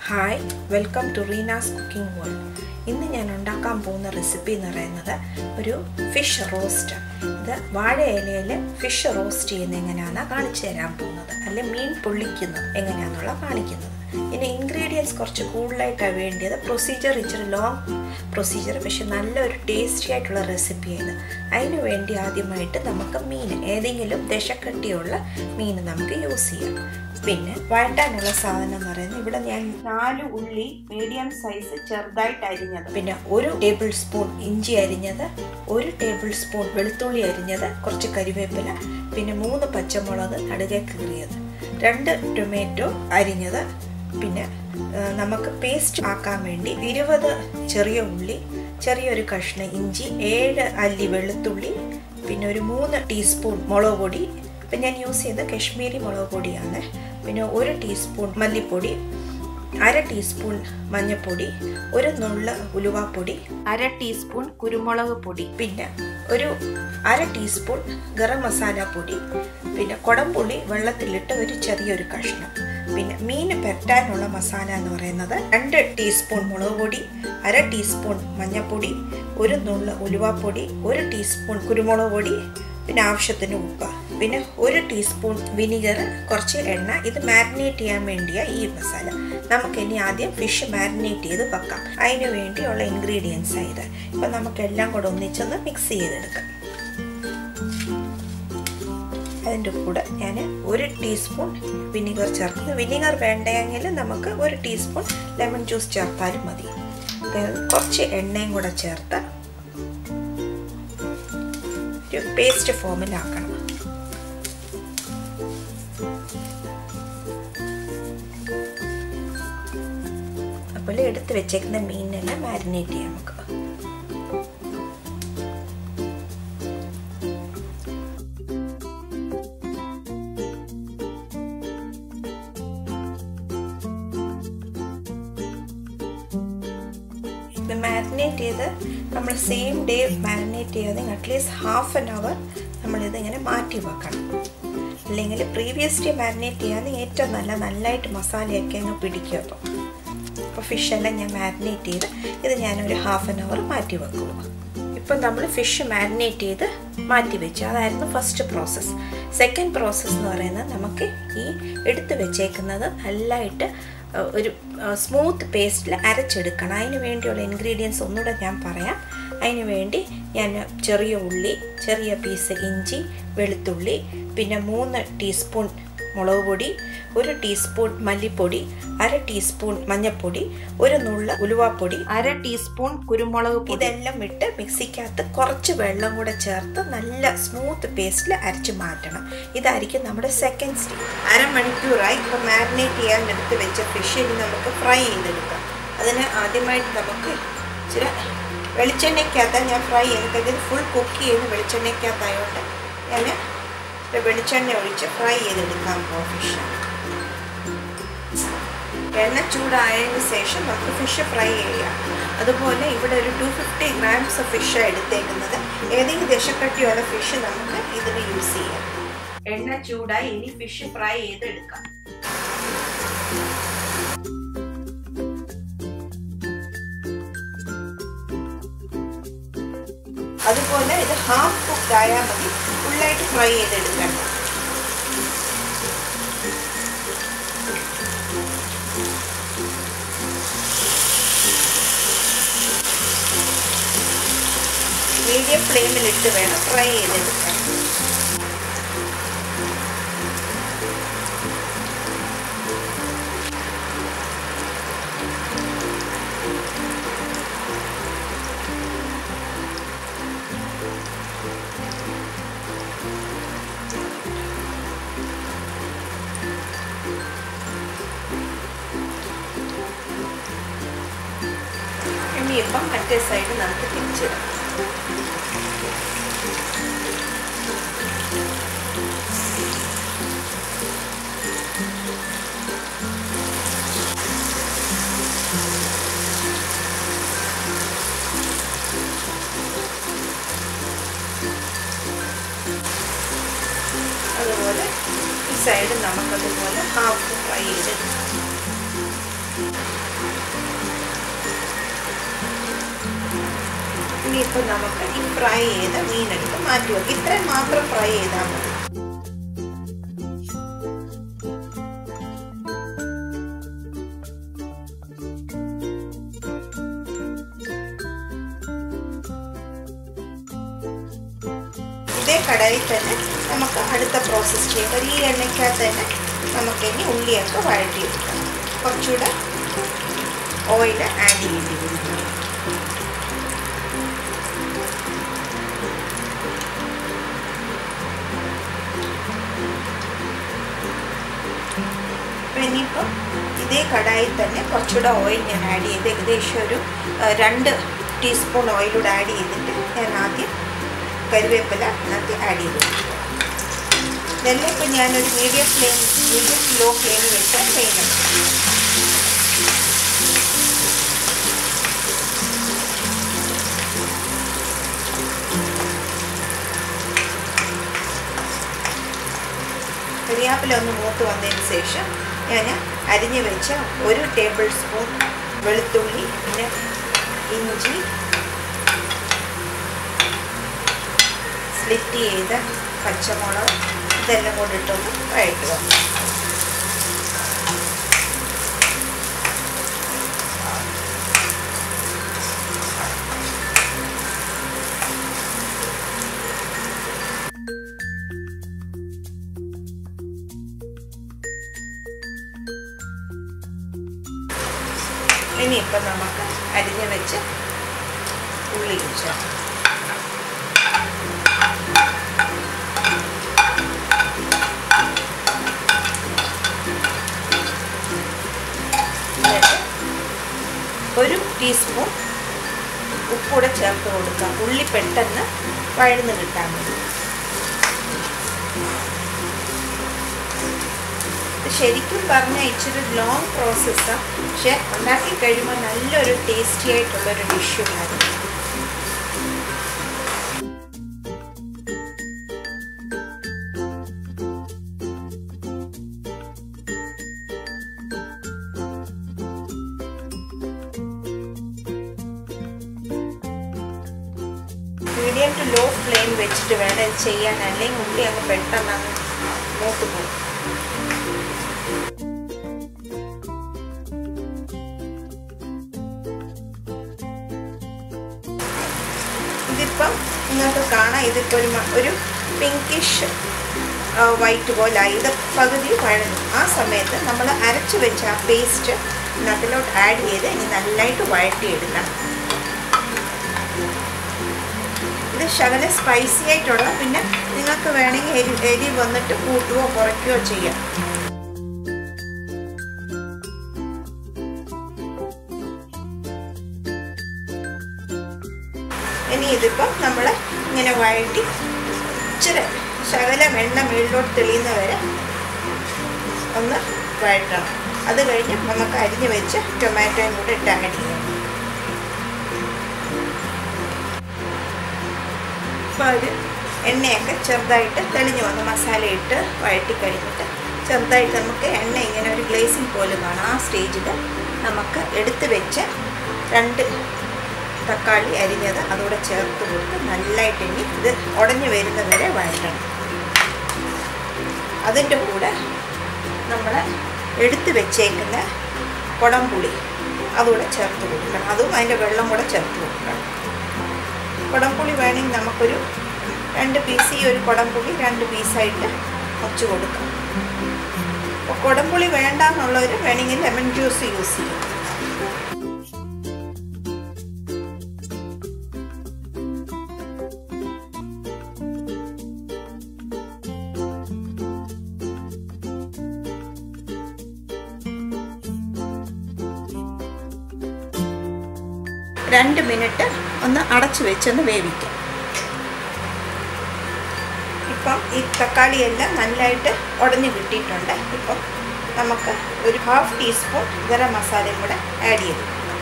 hi welcome to Reena's cooking world ഇന്ന് ഞാൻ ഉണ്ടാക്കാൻ പോകുന്ന റെസിപ്പി എന്ന് പറയുന്നത് ഒരു ഫിഷ് റോസ്റ്റ് ഇത് വാഴ ഇലയിൽ ഫിഷ് റോസ്റ്റ് ചെയ്യുന്ന എങ്ങനെയാണെന്ന് കാണിച്ചു തരാൻ പോകുന്നത് അല്ലെ മീൻ പൊള്ളിക്കുന്നത് എങ്ങനെയാണെന്നുള്ള കാണിക്കുന്നത് ഇനി ഇൻഗ്രീഡിയൻസ് കുറച്ച് കൂടുതലായിട്ടാണ് വേണ്ടിയത് പ്രൊസീജിയർ ഇച്ചിരി ലോങ് പ്രൊസീജിയർ പക്ഷെ നല്ലൊരു ടേസ്റ്റി ആയിട്ടുള്ള റെസിപ്പിയാണ് അതിന് വേണ്ടി ആദ്യമായിട്ട് നമുക്ക് മീൻ ഏതെങ്കിലും ദശക്കട്ടിയുള്ള മീൻ നമുക്ക് യൂസ് ചെയ്യാം പിന്നെ വഴറ്റാനുള്ള സാധനം എന്ന് പറയുന്നത് ഇവിടെ ഞാൻ നാല് ഉള്ളി മീഡിയം സൈസ് ചെറുതായിട്ട് അരിഞ്ഞത് പിന്നെ ഒരു ടേബിൾ സ്പൂൺ ഇഞ്ചി അരിഞ്ഞത് ഒരു ടേബിൾ സ്പൂൺ വെളുത്തുള്ളി അരിഞ്ഞത് കുറച്ച് കരിവേപ്പില പിന്നെ മൂന്ന് പച്ചമുളക് നടുകെ കീറിയത് രണ്ട് ടൊമാറ്റോ അരിഞ്ഞത് പിന്നെ നമുക്ക് പേസ്റ്റ് ആക്കാൻ വേണ്ടി ഇരുപത് ചെറിയ ഉള്ളി ചെറിയൊരു കഷ്ണം ഇഞ്ചി ഏഴ് അല്ലി വെളുത്തുള്ളി പിന്നെ ഒരു മൂന്ന് ടീസ്പൂൺ മുളക് പൊടി ഇപ്പം ഞാൻ യൂസ് ചെയ്യുന്ന കശ്മീരി മുളക് പൊടിയാണ് പിന്നെ ഒരു ടീസ്പൂൺ മല്ലിപ്പൊടി അര ടീസ്പൂൺ മഞ്ഞൾപ്പൊടി ഒരു നുള്ള ഉലുവാപ്പൊടി അര ടീസ്പൂൺ കുരുമുളക് പൊടി പിന്നെ ഒരു അര ടീസ്പൂൺ ഗരം മസാല പൊടി പിന്നെ കുടംപുളി വെള്ളത്തിലിട്ട് ഒരു ചെറിയൊരു കഷ്ണം പിന്നെ മീൻ പെരട്ടാനുള്ള മസാല എന്ന് പറയുന്നത് രണ്ട് ടീസ്പൂൺ മുളക് പൊടി അര ടീസ്പൂൺ മഞ്ഞൾപ്പൊടി ഒരു നുള്ള ഉലുവാപ്പൊടി ഒരു ടീസ്പൂൺ കുരുമുളക് പൊടി പിന്നെ ആവശ്യത്തിന് ഉപ്പ് പിന്നെ ഒരു ടീസ്പൂൺ വിനിഗർ കുറച്ച് എണ്ണ ഇത് മാരിനേറ്റ് ചെയ്യാൻ വേണ്ടിയാണ് ഈ മസാല നമുക്ക് ഇനി ആദ്യം ഫിഷ് മാരിനേറ്റ് ചെയ്ത് വെക്കാം അതിന് വേണ്ടിയുള്ള ഇൻഗ്രീഡിയൻസ് ഇത് ഇപ്പം നമുക്കെല്ലാം കൂടെ ഒന്നിച്ചൊന്ന് മിക്സ് ചെയ്തെടുക്കാം അതിൻ്റെ കൂടെ ഞാൻ ഒരു ടീസ്പൂൺ വിനിഗർ ചേർക്കുന്നു വിനിഗർ വേണ്ടെങ്കിൽ നമുക്ക് ഒരു ടീസ്പൂൺ ലെമൺ ജ്യൂസ് ചേർത്താലും മതി കുറച്ച് എണ്ണയും കൂടെ ചേർത്ത് ഒരു പേസ്റ്റ് ഫോമിലാക്കണം അപ്പോൾ എടുത്ത് വെച്ചേക്കുന്ന മീനെല്ലാം മാരിനേറ്റ് ചെയ്യാം നമുക്ക് ഇത് മാരിനേറ്റ് ചെയ്ത് നമ്മൾ സെയിം ഡേ മാരിനേറ്റ് ചെയ്യാതെ അറ്റ്ലീസ്റ്റ് ഹാഫ് ആൻ അവർ നമ്മളിത് ഇങ്ങനെ മാറ്റി വെക്കണം അല്ലെങ്കിൽ പ്രീവിയസ് ഡേ മാരിനേറ്റ് ചെയ്യാതെ ഏറ്റവും നല്ല നല്ലതായിട്ട് മസാലയൊക്കെ അങ്ങ് പിടിക്കും അപ്പോൾ അപ്പോൾ ഫിഷെല്ലാം ഞാൻ മാരിനേറ്റ് ചെയ്ത് ഇത് ഞാനൊരു ഹാഫ് ആൻ അവർ മാറ്റി വെക്കുക ഇപ്പം നമ്മൾ ഫിഷ് മാരിനേറ്റ് ചെയ്ത് മാറ്റി വെച്ചു അതായിരുന്നു ഫസ്റ്റ് പ്രോസസ്സ് സെക്കൻഡ് പ്രോസസ്സ് എന്ന് പറയുന്നത് നമുക്ക് ഈ എടുത്ത് വെച്ചേക്കുന്നത് നല്ലതായിട്ട് ഒരു സ്മൂത്ത് പേസ്റ്റിൽ അരച്ചെടുക്കണം അതിന് വേണ്ടിയുള്ള ഇൻഗ്രീഡിയൻസ് ഒന്നുകൂടെ ഞാൻ പറയാം അതിന് വേണ്ടി ഞാൻ ചെറിയ ഉള്ളി ചെറിയ പീസ് ഇഞ്ചി വെളുത്തുള്ളി പിന്നെ മൂന്ന് ടീസ്പൂൺ മുളക് പൊടി ഒരു ടീസ്പൂൺ മല്ലിപ്പൊടി അര ടീസ്പൂൺ മഞ്ഞൾപ്പൊടി ഒരു നുള്ള ഉലുവാപ്പൊടി അര ടീസ്പൂൺ കുരുമുളക് പൊടി ഇതെല്ലാം ഇട്ട് മിക്സിക്കകത്ത് കുറച്ച് വെള്ളം കൂടെ ചേർത്ത് നല്ല സ്മൂത്ത് പേസ്റ്റിൽ അരച്ച് മാറ്റണം ഇതായിരിക്കും നമ്മുടെ സെക്കൻഡ് സ്റ്റേജ് അരമണിക്കൂറായി ഇപ്പോൾ മാരിനേറ്റ് ചെയ്യാൻ എടുത്ത് വെച്ച ഫിഷ് ഇനി നമുക്ക് ഫ്രൈ ചെയ്തെടുക്കാം അതിന് ആദ്യമായിട്ട് നമുക്ക് ഇച്ചിരി വെളിച്ചെണ്ണയ്ക്കകത്ത് ഞാൻ ഫ്രൈ ചെയ്തിട്ട് ഇത് ഫുൾ കുക്ക് ചെയ്ത് വെളിച്ചെണ്ണയ്ക്കകത്തായതുകൊണ്ട് ഞാൻ വെളിച്ചെണ്ണ ഒഴിച്ച് ഫ്രൈ ചെയ്തെടുക്കാം ഫിഷ് എണ്ണ ചൂടായതിന് ശേഷം നമുക്ക് ഫിഷ് ഫ്രൈ ചെയ്യാം അതുപോലെ ഇവിടെ ഒരു ടു ഫിഫ്റ്റി ഗ്രാംസ് ഫിഷ് എടുത്തേക്കുന്നത് ഏതെങ്കിലും ദശക്കട്ടിയുള്ള ഫിഷ് നമുക്ക് ഇതിന് യൂസ് ചെയ്യാം എണ്ണ ചൂടായി ഇനി ഫിഷ് ഫ്രൈ ചെയ്തെടുക്കാം അതുപോലെ ഇത് ഹാഫ് കുക്ക് ആയാൽ മതി ഫുള്ളായിട്ട് ഫ്രൈ ചെയ്തെടുക്കണം മീഡിയം ഫ്ലെയിമിലിട്ട് വേണം ഫ്രൈ ചെയ്തെടുക്കാൻ ഇനിയിപ്പം മറ്റേ സൈഡ് നമുക്ക് തിരിച്ചിടാം അതുപോലെ ഈ സൈഡ് നമുക്കതുപോലെ ഹാഫ് ഫ്രൈ ചെയ്തെടുക്കാം ഇനിയിപ്പോൾ നമുക്ക് ഈ ഫ്രൈ ചെയ്ത മീനെടുത്ത് മാറ്റി വെക്കാം ഇത്രയും മാത്രം ഫ്രൈ ചെയ്താൽ മതി ഇതേ കടയിൽ തന്നെ നമുക്ക് അടുത്ത പ്രോസസ്സ് ചെയ്യാം ഒരു ഈ എണ്ണയ്ക്കകത്ത് തന്നെ നമുക്കിനി ഉള്ളിയൊക്കെ വഴറ്റിയെടുക്കാം കുറച്ചുകൂടെ ഓയിൽ ആഡ് ചെയ്യേണ്ടി വരും അപ്പം ഇനിയിപ്പം ഇതേ കടായിൽ തന്നെ കുറച്ചുകൂടെ ഓയിൽ ഞാൻ ആഡ് ചെയ്ത് ഏകദേശം ഒരു രണ്ട് ടീസ്പൂൺ ഓയിലൂടെ ആഡ് ചെയ്തിട്ട് ഞാൻ ആദ്യം കരുവേപ്പില അതിനകത്ത് ആഡ് ചെയ്ത് ഇതെല്ലാം ഇപ്പം ഞാനൊരു മീഡിയം ഫ്ലെയിം മീഡിയം ലോ ഫ്ലെയിമിൽ വെച്ചാൽ ചെയ്യുന്നത് കരിയാപ്പില ഒന്ന് മൂത്ത് വന്നതിന് ശേഷം ഞാൻ അരിഞ്ഞു വെച്ച ഒരു ടേബിൾ സ്പൂൺ വെളുത്തുള്ളി പിന്നെ ഇഞ്ചി സ്ലിറ്റ് ചെയ്ത പച്ചമുളക് ഇതെല്ലാം കൊണ്ടിട്ടൊന്ന് വഴറ്റുക ഇനിയിപ്പം നമുക്ക് അരിഞ്ഞ് വെച്ച് ഉള്ളി വെച്ചാൽ ഒരു ടീസ്പൂൺ ഉപ്പൂടെ ചേർത്ത് കൊടുക്കാം ഉള്ളി പെട്ടെന്ന് വഴന്ന് കിട്ടാൻ വേണ്ടി ശരിക്കും പറഞ്ഞാൽ ഇച്ചിരി ലോങ് പ്രോസസ്സാണ് പക്ഷെ ഉണ്ടാക്കി കഴിയുമ്പോൾ നല്ലൊരു ടേസ്റ്റി ആയിട്ടുള്ളൊരു ഡിഷുമാണ് മീഡിയം ടു ലോ ഫ്ലെയിം വെച്ചിട്ട് വേണം ഇത് ചെയ്യാൻ അല്ലെങ്കിൽ ഉള്ളി അങ്ങ് പെട്ടെന്ന് അങ്ങ് മൂത്ത് പോകും ഇതിപ്പം നിങ്ങൾക്ക് കാണാം ഇതിപ്പോൾ ഒരു ഒരു പിങ്കിഷ് വൈറ്റ് പോലായി ഇത് പകുതി വഴങ്ങും ആ സമയത്ത് നമ്മൾ അരച്ച് വെച്ച ആ പേസ്റ്റ് അതിലോട്ട് ആഡ് ചെയ്ത് ഇനി നല്ലതായിട്ട് വഴറ്റിയെടുക്കണം ഇത് ശകല സ്പൈസി ആയിട്ടുള്ള പിന്നെ നിങ്ങൾക്ക് വേണമെങ്കിൽ എരി എരി വന്നിട്ട് കൂട്ടുകയോ കുറയ്ക്കുകയോ ചെയ്യാം ഇനി ഇതിപ്പം നമ്മൾ ഇങ്ങനെ വഴറ്റി ഇച്ചിരി ശകല വെണ്ണ മേളിലോട്ട് തെളിയുന്ന വരെ ഒന്ന് വഴറ്റണം അത് കഴിഞ്ഞ് നമുക്ക് അരിഞ്ഞ് വെച്ച് ടൊമാറ്റോയും കൂടെ ഇട്ട് ആഡ് ചെയ്യാം അപ്പോൾ ഒരു എണ്ണയൊക്കെ ചെറുതായിട്ട് തെളിഞ്ഞു വന്ന് മസാല ഇട്ട് വഴറ്റി കഴിഞ്ഞിട്ട് ചെറുതായിട്ട് നമുക്ക് എണ്ണ ഇങ്ങനെ ഒരു ഗ്ലേസിങ് പോലെ കാണാം ആ സ്റ്റേജിൽ നമുക്ക് എടുത്ത് വെച്ച് രണ്ട് തക്കാളി അരിഞ്ഞത് അതുകൂടെ ചേർത്ത് കൊടുത്ത് നല്ലതായിട്ട് ഇനി ഇത് ഉടഞ്ഞു വരുന്ന വരെ വഴറ്റണം അതിൻ്റെ കൂടെ നമ്മൾ എടുത്ത് വെച്ചേക്കുന്ന കുടംപുളി അതുകൂടെ ചേർത്ത് കൊടുക്കണം അതും അതിൻ്റെ വെള്ളം കൂടെ ചേർത്ത് കൊടുക്കണം കുടംപുളി വേണമെങ്കിൽ നമുക്കൊരു രണ്ട് പീസ് ഈ ഒരു കുടംപുളി രണ്ട് പീസായിട്ട് വച്ച് കൊടുക്കാം അപ്പോൾ കുടംപുളി വേണ്ട എന്നുള്ളവർ വേണമെങ്കിൽ ലെമൺ ജ്യൂസ് യൂസ് ചെയ്യും രണ്ട് മിനിറ്റ് ഒന്ന് അടച്ചു വെച്ചൊന്ന് വേവിക്കാം ഇപ്പം ഈ തക്കാളിയെല്ലാം നല്ലതായിട്ട് ഉടഞ്ഞു കിട്ടിയിട്ടുണ്ട് ഇപ്പം നമുക്ക് ഒരു ഹാഫ് ടീസ്പൂൺ ഗരം മസാലയും കൂടെ ആഡ് ചെയ്ത്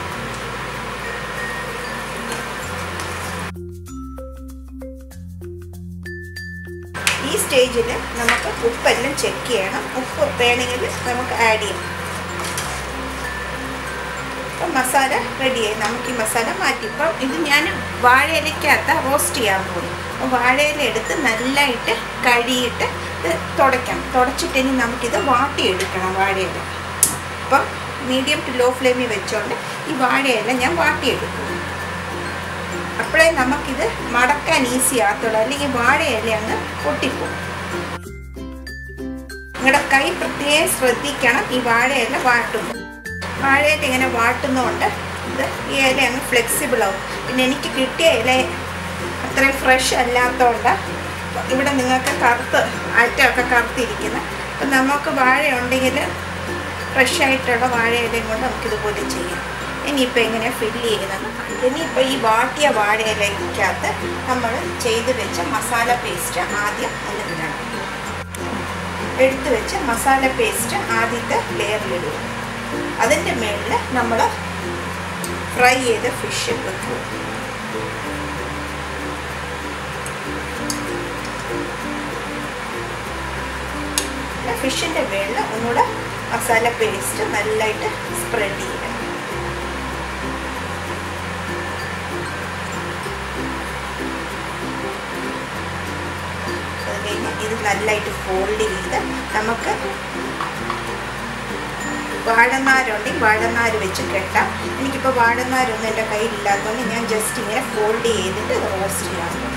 ഈ സ്റ്റേജിൽ നമുക്ക് ഉപ്പെല്ലാം ചെക്ക് ചെയ്യണം ഉപ്പ് വേണമെങ്കിൽ നമുക്ക് ആഡ് ചെയ്യാം ഇപ്പം മസാല റെഡിയായി നമുക്ക് ഈ മസാല മാറ്റി ഇപ്പം ഇത് ഞാൻ വാഴയിലക്കകത്ത് റോസ്റ്റ് ചെയ്യാൻ പോകും അപ്പോൾ വാഴയില എടുത്ത് നല്ലതായിട്ട് കഴുകിയിട്ട് ഇത് തുടയ്ക്കാം തുടച്ചിട്ട് ഇനി നമുക്കിത് വാട്ടിയെടുക്കണം വാഴയില അപ്പം മീഡിയം ടു ലോ ഫ്ലെയിമിൽ വെച്ചുകൊണ്ട് ഈ വാഴയില ഞാൻ വാട്ടിയെടുക്കും അപ്പോഴേ നമുക്കിത് മടക്കാൻ ഈസി ആകത്തുള്ളൂ അല്ലെങ്കിൽ വാഴയില അങ്ങ് പൊട്ടിപ്പോകും നിങ്ങളുടെ കൈ പ്രത്യേകം ശ്രദ്ധിക്കണം ഈ വാഴയില വാട്ടുമ്പോൾ വാഴയില ഇങ്ങനെ വാട്ടുന്നതുകൊണ്ട് ഇത് ഈ ഇല അങ്ങ് ഫ്ലെക്സിബിൾ ആവും പിന്നെ എനിക്ക് കിട്ടിയ ഇല അത്രയും ഫ്രഷ് അല്ലാത്തതുകൊണ്ട് ഇവിടെ നിങ്ങൾക്ക് കറുത്ത് അറ്റമൊക്കെ കറുത്തിരിക്കുന്ന അപ്പം നമുക്ക് വാഴ ഉണ്ടെങ്കിൽ ഫ്രഷ് ആയിട്ടുള്ള വാഴയിലയും കൊണ്ട് നമുക്കിതുപോലെ ചെയ്യാം ഇനിയിപ്പോൾ എങ്ങനെ ഫില്ല് ചെയ്യുന്നത് ഇനിയിപ്പോൾ ഈ വാട്ടിയ വാഴയിലയ്ക്കകത്ത് നമ്മൾ ചെയ്ത് വെച്ച മസാല പേസ്റ്റ് ആദ്യം ഒന്ന് ഇടണം എടുത്തു വെച്ച മസാല പേസ്റ്റ് ആദ്യത്തെ ലെയറിലിടുക അതിൻ്റെ മുകളിൽ നമ്മൾ ഫ്രൈ ചെയ്ത ഫിഷ് വെക്കുക ഫിഷിൻ്റെ മുകളിൽ ഒന്നുകൂടെ മസാല പേസ്റ്റ് നല്ലതായിട്ട് സ്പ്രെഡ് ചെയ്യുക അത് കഴിഞ്ഞ് ഇത് നല്ലതായിട്ട് ഫോൾഡ് ചെയ്ത് നമുക്ക് വാഴനാരുണ്ടെങ്കിൽ വാഴനാര് വെച്ച് കെട്ടാം എനിക്കിപ്പോൾ വാഴനാരൊന്നും എൻ്റെ കയ്യിലില്ലാത്തതുകൊണ്ട് ഞാൻ ജസ്റ്റ് ഇങ്ങനെ ഫോൾഡ് ചെയ്തിട്ട് ഇത് റോസ്റ്റ് ചെയ്യാൻ പോകും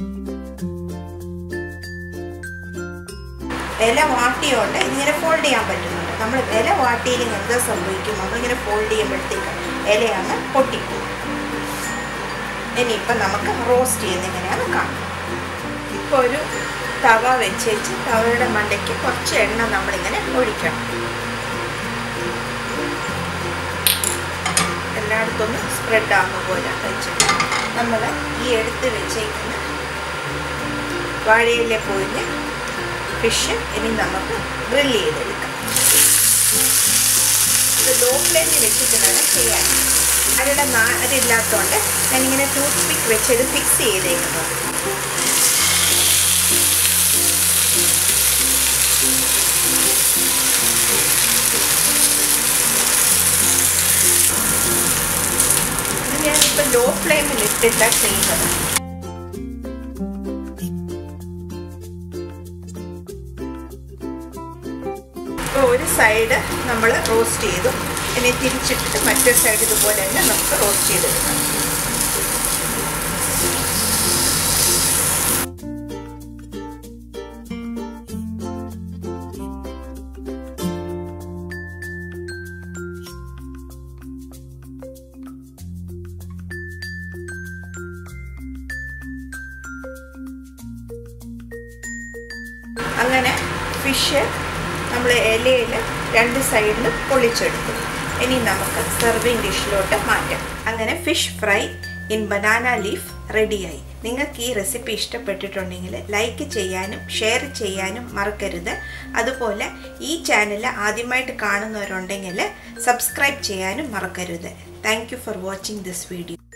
ഇല വാട്ടിയോണ്ട് ഇതിങ്ങനെ ഫോൾഡ് ചെയ്യാൻ പറ്റുന്നുണ്ട് നമ്മൾ ഇല വാട്ടിയിൽ എന്താ സംഭവിക്കും നമ്മളിങ്ങനെ ഫോൾഡ് ചെയ്യുമ്പോഴത്തേക്ക് ഇലയാണ് പൊട്ടിപ്പോകും ഇനിയിപ്പം നമുക്ക് റോസ്റ്റ് ചെയ്യുന്ന എങ്ങനെയാണെന്ന് കാണാം ഇപ്പോൾ ഒരു തവ വെച്ചേച്ച് തവയുടെ മണ്ടയ്ക്ക് കുറച്ച് എണ്ണ നമ്മളിങ്ങനെ ഒഴിക്കണം എല്ലായിടത്തൊന്നും സ്പ്രെഡ് ആകുന്ന പോലെ വെച്ചിട്ട് നമ്മൾ ഈ എടുത്ത് വെച്ചേക്കുന്ന വാഴയില പൊഴിഞ്ഞ് ഫിഷ് ഇനി നമുക്ക് ഗ്രില്ല് ചെയ്തെടുക്കാം ഇത് ലോ ഫ്ലെയിമിൽ വെച്ചിട്ട് വേണം ചെയ്യാൻ അതിയുടെ നാരില്ലാത്തതുകൊണ്ട് ഞാനിങ്ങനെ ടൂത്ത് പിക്ക് വെച്ച് ഇത് ഫിക്സ് ചെയ്തേക്കുന്നത് ഇത് ഞാനിപ്പോൾ ലോ ഫ്ലെയിമിൽ ഇട്ടിട്ടാണ് ചെയ്യുന്നത് ഇപ്പോൾ ഒരു സൈഡ് നമ്മൾ റോസ്റ്റ് ചെയ്തു ഇനി തിരിച്ചിട്ടിട്ട് മറ്റേ സൈഡ് ഇതുപോലെ തന്നെ നമുക്ക് റോസ്റ്റ് ചെയ്തെടുക്കാം അങ്ങനെ ഫിഷ് നമ്മൾ ഇലയിൽ രണ്ട് സൈഡിലും പൊളിച്ചെടുത്തു ഇനി നമുക്ക് സെർവിങ് ഡിഷിലോട്ട് മാറ്റാം അങ്ങനെ fish fry in banana leaf റെഡിയായി നിങ്ങൾക്ക് ഈ റെസിപ്പി ഇഷ്ടപ്പെട്ടിട്ടുണ്ടെങ്കിൽ ലൈക്ക് ചെയ്യാനും ഷെയർ ചെയ്യാനും മറക്കരുത് അതുപോലെ ഈ ചാനൽ ആദ്യമായിട്ട് കാണുന്നവരുണ്ടെങ്കിൽ സബ്സ്ക്രൈബ് ചെയ്യാനും മറക്കരുത് thank for watching this video